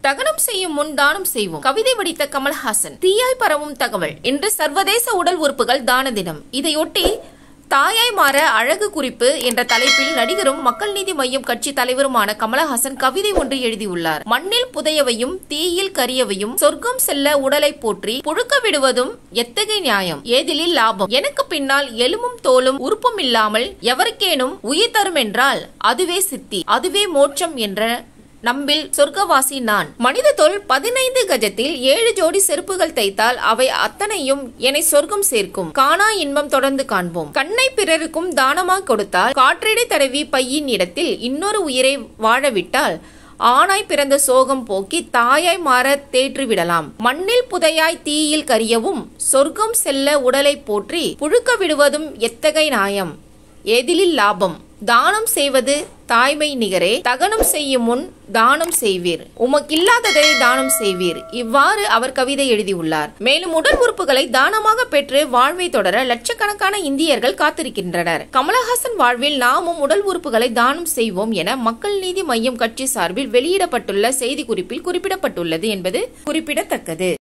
தகனம் செய்யும் முன் தானம் செய்வோம் கவிதை வடித்த கமல்ஹாசன் தீயாய் பரவும் தகவல் இன்று சர்வதேச உடல் உறுப்புகள் தான தினம் இதையொட்டி தாயாய் மாற அழகு குறிப்பு என்ற தலைப்பில் நடிகரும் மக்கள் நீதி மையம் கட்சி தலைவருமான கமலஹாசன் கவிதை ஒன்று எழுதியுள்ளார் மண்ணில் புதையவையும் தீயில் கரியவையும் சொர்க்கம் செல்ல உடலை போற்றி புழுக்க விடுவதும் எத்தகைய நியாயம் ஏதிலில் லாபம் எனக்கு பின்னால் எலும்பும் தோலும் உறுப்பும் இல்லாமல் எவருக்கேனும் உயிர் தரும் என்றால் அதுவே சித்தி அதுவே மோட்சம் என்ற நம்பில் சொர்க்கவாசி நான் மனித தோல் பதினைந்து கஜத்தில் ஏழு ஜோடி செருப்புகள் தைத்தால் அவை அத்தனையும் என்னை சொர்க்கம் சேர்க்கும் காணா இன்பம் தொடர்ந்து காண்போம் கண்ணை பிறருக்கும் தானமாக கொடுத்தால் காற்றடை தடவி பையின் இடத்தில் இன்னொரு உயிரை வாழவிட்டால் ஆணாய் பிறந்த சோகம் போக்கி தாயாய் மாற தேற்றி விடலாம் மண்ணில் புதையாய் தீயில் கரியவும் சொர்க்கம் செல்ல உடலை போற்றி புழுக்க விடுவதும் எத்தகைய நியாயம் எதிலில் லாபம் தானம் செய்வது தாய்மை நிகரே தகனம் செய்யும் முன் தானம் செய்வீர் உமக்கில்லாததை தானம் செய்வீர் இவ்வாறு அவர் கவிதை எழுதியுள்ளார் மேலும் உடல் உறுப்புகளை தானமாக பெற்று வாழ்வை தொடர லட்சக்கணக்கான இந்தியர்கள் காத்திருக்கின்றனர் கமலஹாசன் வாழ்வில் நாமும் உடல் உறுப்புகளை தானம் செய்வோம் என மக்கள் நீதி மையம் கட்சி சார்பில் வெளியிடப்பட்டுள்ள செய்திக்குறிப்பில் குறிப்பிடப்பட்டுள்ளது என்பது குறிப்பிடத்தக்கது